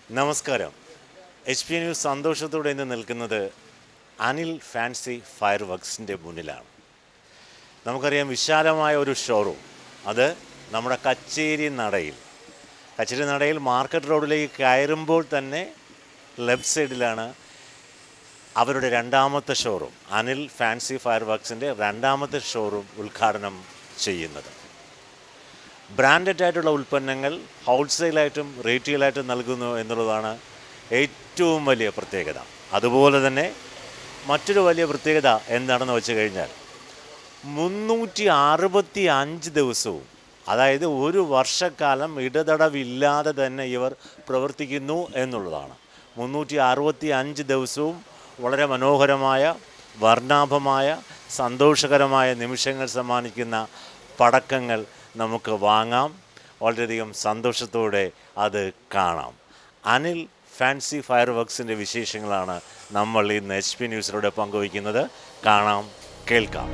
നമസ്കാരം H P news സന്തോഷത്തോടെ ഇന്ന് നിൽക്കുന്നത് അനിൽ ഫാൻസി ഫയർ വർക്സിൻ്റെ മുന്നിലാണ് നമുക്കറിയാം വിശാലമായ ഒരു ഷോറൂം അത് നമ്മുടെ കച്ചേരി നടയിൽ കച്ചേരി നടയിൽ മാർക്കറ്റ് റോഡിലേക്ക് കയറുമ്പോൾ തന്നെ ലെഫ്റ്റ് സൈഡിലാണ് അവരുടെ രണ്ടാമത്തെ ഷോറൂം അനിൽ ഫാൻസി ഫയർ വർക്സിൻ്റെ രണ്ടാമത്തെ ഷോറൂം ഉദ്ഘാടനം ചെയ്യുന്നത് ബ്രാൻഡഡ് ആയിട്ടുള്ള ഉൽപ്പന്നങ്ങൾ ഹോൾസെയിലായിട്ടും റീറ്റെയിലായിട്ടും നൽകുന്നു എന്നുള്ളതാണ് ഏറ്റവും വലിയ പ്രത്യേകത അതുപോലെ തന്നെ മറ്റൊരു വലിയ പ്രത്യേകത എന്താണെന്ന് വെച്ച് കഴിഞ്ഞാൽ മുന്നൂറ്റി അറുപത്തി അഞ്ച് ദിവസവും അതായത് ഒരു വർഷക്കാലം ഇടതടവില്ലാതെ തന്നെ ഇവർ പ്രവർത്തിക്കുന്നു എന്നുള്ളതാണ് മുന്നൂറ്റി അറുപത്തി അഞ്ച് ദിവസവും വളരെ മനോഹരമായ വർണ്ണാഭമായ സന്തോഷകരമായ നിമിഷങ്ങൾ സമ്മാനിക്കുന്ന പടക്കങ്ങൾ നമുക്ക് വാങ്ങാം വളരെയധികം സന്തോഷത്തോടെ അത് കാണാം അനിൽ ഫാൻസി ഫയർ വർക്സിൻ്റെ വിശേഷങ്ങളാണ് നമ്മൾ ഇന്ന് എച്ച് പി ന്യൂസിലൂടെ പങ്കുവയ്ക്കുന്നത് കാണാം കേൾക്കാം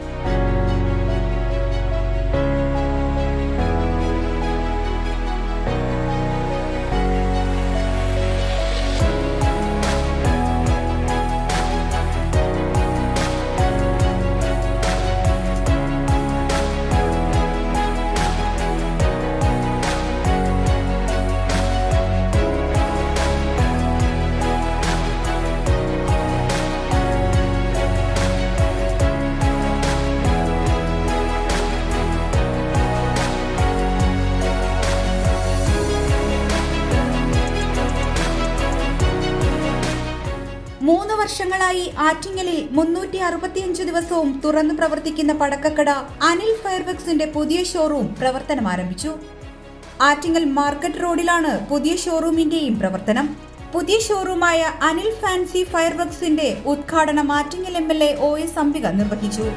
മൂന്ന് വർഷങ്ങളായി ആറ്റിങ്ങലിൽ മുന്നൂറ്റി അറുപത്തിയഞ്ച് ദിവസവും തുറന്നു പ്രവർത്തിക്കുന്ന പടക്കക്കട അനിൽ ഫയർവർക്സിന്റെ പുതിയ ഷോറൂം പ്രവർത്തനം ആരംഭിച്ചു ആറ്റിങ്ങൽ മാർക്കറ്റ് റോഡിലാണ് പുതിയ ഷോറൂമിന്റെയും പ്രവർത്തനം പുതിയ ഷോറൂമായ അനിൽ ഫാൻസി ഫയർവർക്സിന്റെ ഉദ്ഘാടനം Attingal M L A O S Ambika നിർവഹിച്ചു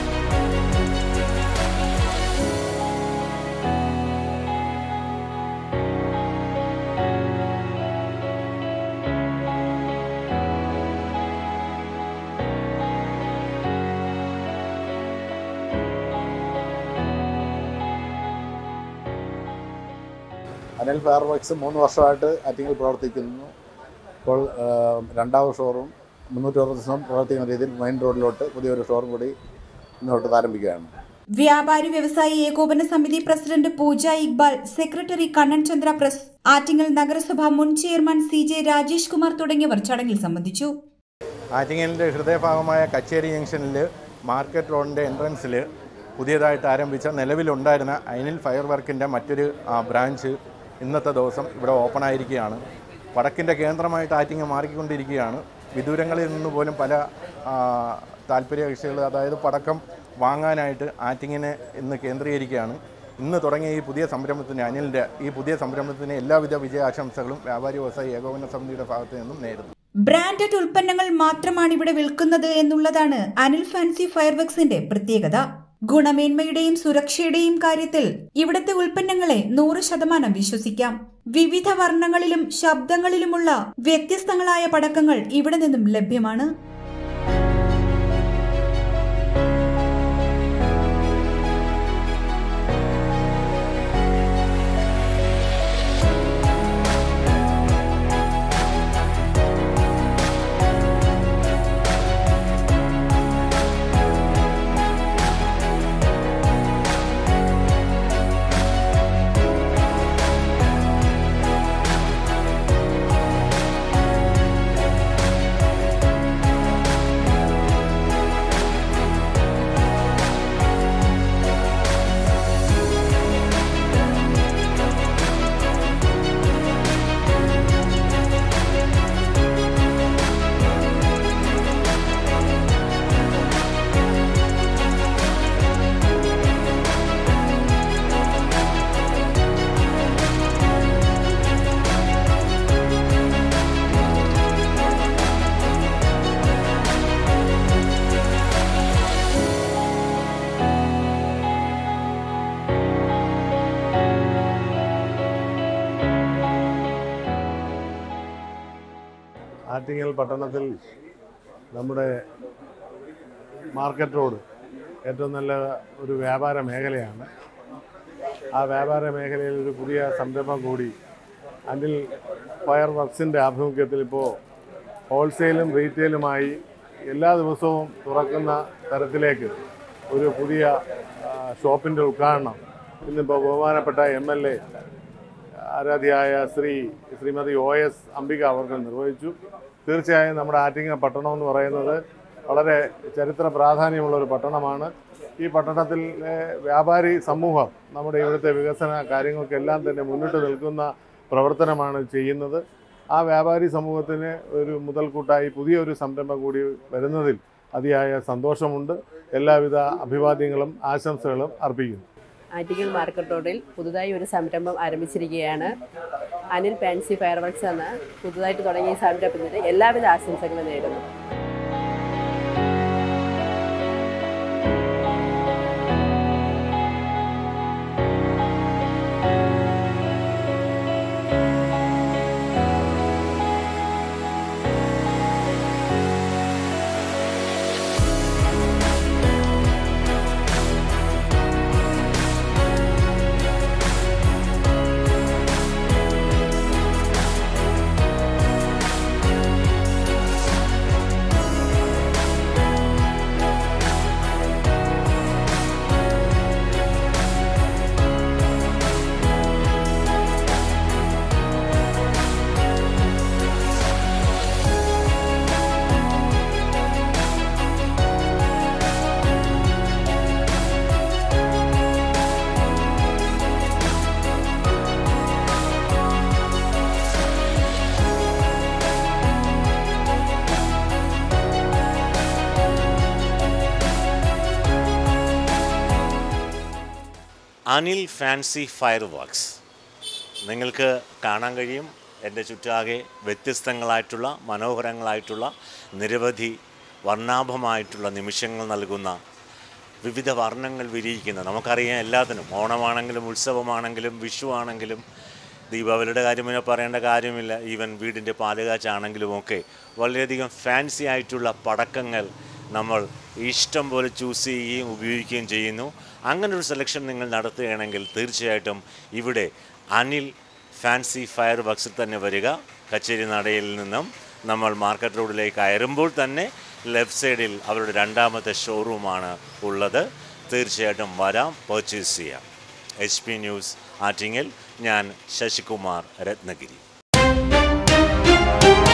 അനിൽ ഫയർ വർക്ക്സ് മൂന്ന് വർഷമായിട്ട് ആറ്റിങ്ങിൽ പ്രവർത്തിക്കുന്നു ഇപ്പോൾ ആ, രണ്ടാമത് ഷോറൂം മുന്നൂറ്റി അറുപത് ദിവസം പ്രവർത്തിക്കുന്ന രീതിയിൽ മെയിൻ റോഡിലോട്ട് പുതിയൊരു ഷോറൂം കൂടി ഇന്നോട്ട് ആരംഭിക്കുകയാണ് വ്യാപാരി വ്യവസായി ഏകോപന സമിതി president Pooja Iqbal secretary Kannan Chandraprasad Attingal നഗരസഭ മുൻ chairman C J Rajesh Kumar തുടങ്ങിയവർ ചടങ്ങിൽ സംബന്ധിച്ചു ആറ്റിങ്ങലിൻ്റെ ഹൃദയഭാഗമായ കച്ചേരി ജംഗ്ഷനിൽ മാർക്കറ്റ് റോഡിൻ്റെ എൻട്രൻസിൽ പുതിയതായിട്ട് ആരംഭിച്ച നിലവിലുണ്ടായിരുന്ന അനിൽ ഫയർ വർക്കിൻ്റെ മറ്റൊരു ആ, ബ്രാഞ്ച് ഇന്നത്തെ ദിവസം ഇവിടെ ഓപ്പൺ ആയിരിക്കുകയാണ് വടക്കിൻ്റെ കേന്ദ്രമായിട്ട് ആറ്റിങ്ങൽ മാറിക്കൊണ്ടിരിക്കുകയാണ് വിദൂരങ്ങളിൽ നിന്ന് പോലും പല ആ, താല്പര്യ കക്ഷികൾ അതായത് പടക്കം വാങ്ങാനായിട്ട് ആറ്റിങ്ങിനെ ഇന്ന് കേന്ദ്രീകരിക്കുകയാണ് ഇന്ന് തുടങ്ങിയ ഈ പുതിയ സംരംഭത്തിന് അനിലിൻ്റെ ഈ പുതിയ സംരംഭത്തിന് എല്ലാവിധ വിജയാശംസകളും വ്യാപാരി വ്യവസായി ഏകോപന സമിതിയുടെ ഭാഗത്തു നിന്നും നേരുന്നു ബ്രാൻഡഡ് ഉൽപ്പന്നങ്ങൾ മാത്രമാണ് ഇവിടെ വിൽക്കുന്നത് എന്നുള്ളതാണ് അനിൽ ഫാൻസി ഫയർവർക്സിന്റെ പ്രത്യേകത ഗുണമേന്മയുടെയും സുരക്ഷയുടെയും കാര്യത്തിൽ ഇവിടുത്തെ ഉൽപ്പന്നങ്ങളെ നൂറ് ശതമാനം വിശ്വസിക്കാം വിവിധ വർണ്ണങ്ങളിലും ശബ്ദങ്ങളിലുമുള്ള വ്യത്യസ്തങ്ങളായ പടക്കങ്ങൾ ഇവിടെ നിന്നും ലഭ്യമാണ് ആറ്റിങ്ങൽ പട്ടണത്തിൽ നമ്മുടെ മാർക്കറ്റ് റോഡ് ഏറ്റവും നല്ല ഒരു വ്യാപാര മേഖലയാണ് ആ വ്യാപാര മേഖലയിൽ ഒരു പുതിയ സംരംഭം കൂടി അനിൽ ഫയർ വർക്സിൻ്റെ ആഭിമുഖ്യത്തിൽ ഇപ്പോൾ ഹോൾസെയിലും റീറ്റെയിലുമായി എല്ലാ ദിവസവും തുറക്കുന്ന തരത്തിലേക്ക് ഒരു പുതിയ ഷോപ്പിൻ്റെ ഉദ്ഘാടനം ഇന്നിപ്പോൾ ബഹുമാനപ്പെട്ട എം എൽ എ ആരാധ്യയായ ശ്രീ ശ്രീമതി ഒ എസ് അംബിക അവർ നിർവഹിച്ചു തീർച്ചയായും നമ്മുടെ ആറ്റിങ്ങ പട്ടണം എന്ന് പറയുന്നത് വളരെ ചരിത്ര പ്രാധാന്യമുള്ള ഒരു പട്ടണമാണ് ഈ പട്ടണത്തിലെ വ്യാപാരി സമൂഹം നമ്മുടെ ഇവിടുത്തെ വികസന കാര്യങ്ങൾക്കെല്ലാം തന്നെ മുന്നിട്ട് നിൽക്കുന്ന പ്രവർത്തനമാണ് ചെയ്യുന്നത് ആ വ്യാപാരി സമൂഹത്തിന് ഒരു മുതൽക്കൂട്ടായി പുതിയൊരു സംരംഭം കൂടി വരുന്നതിൽ അതിയായ സന്തോഷമുണ്ട് എല്ലാവിധ അഭിവാദ്യങ്ങളും ആശംസകളും അർപ്പിക്കുന്നു ആറ്റിങ്ങൽ മാർക്കറ്റ് റോഡിൽ പുതുതായി ഒരു സംരംഭം ആരംഭിച്ചിരിക്കുകയാണ് അനിൽ ഫാൻസി ഫയർ വർക്ക്സ് എന്ന പുതുതായിട്ട് തുടങ്ങിയ ഈ സംരംഭത്തിന് എല്ലാവിധ ആശംസകളും നേരുന്നു അനിൽ ഫാൻസി ഫയർ വർക്ക്സ് നിങ്ങൾക്ക് കാണാൻ കഴിയും എൻ്റെ ചുറ്റാകെ വ്യത്യസ്തങ്ങളായിട്ടുള്ള മനോഹരങ്ങളായിട്ടുള്ള നിരവധി വർണ്ണാഭമായിട്ടുള്ള നിമിഷങ്ങൾ നൽകുന്ന വിവിധ വർണ്ണങ്ങൾ വിരിയിക്കുന്ന നമുക്കറിയാം എല്ലാത്തിനും ഓണമാണെങ്കിലും ഉത്സവമാണെങ്കിലും വിഷു ആണെങ്കിലും ദീപാവലിയുടെ കാര്യം പിന്നെ പറയേണ്ട കാര്യമില്ല ഈവൻ വീടിൻ്റെ പാലുകാച്ചാണെങ്കിലും ഒക്കെ വളരെയധികം ഫാൻസി ആയിട്ടുള്ള പടക്കങ്ങൾ നമ്മൾ ഇഷ്ടം പോലെ ചൂസ് ചെയ്യുകയും ഉപയോഗിക്കുകയും ചെയ്യുന്നു അങ്ങനെ ഒരു സെലക്ഷൻ നിങ്ങൾ നടത്തുകയാണെങ്കിൽ തീർച്ചയായിട്ടും ഇവിടെ അനിൽ ഫാൻസി ഫയർ വർക്സിൽ തന്നെ വരിക കച്ചേരി നടയിൽ നിന്നും നമ്മൾ മാർക്കറ്റ് റോഡിലേക്ക് കയറുമ്പോൾ തന്നെ ലെഫ്റ്റ് സൈഡിൽ അവരുടെ രണ്ടാമത്തെ ഷോറൂമാണ് ഉള്ളത് തീർച്ചയായിട്ടും വരാം പർച്ചേസ് ചെയ്യാം എച്ച് പി ന്യൂസ് ആറ്റിങ്ങിൽ ഞാൻ ശശികുമാർ രത്നഗിരി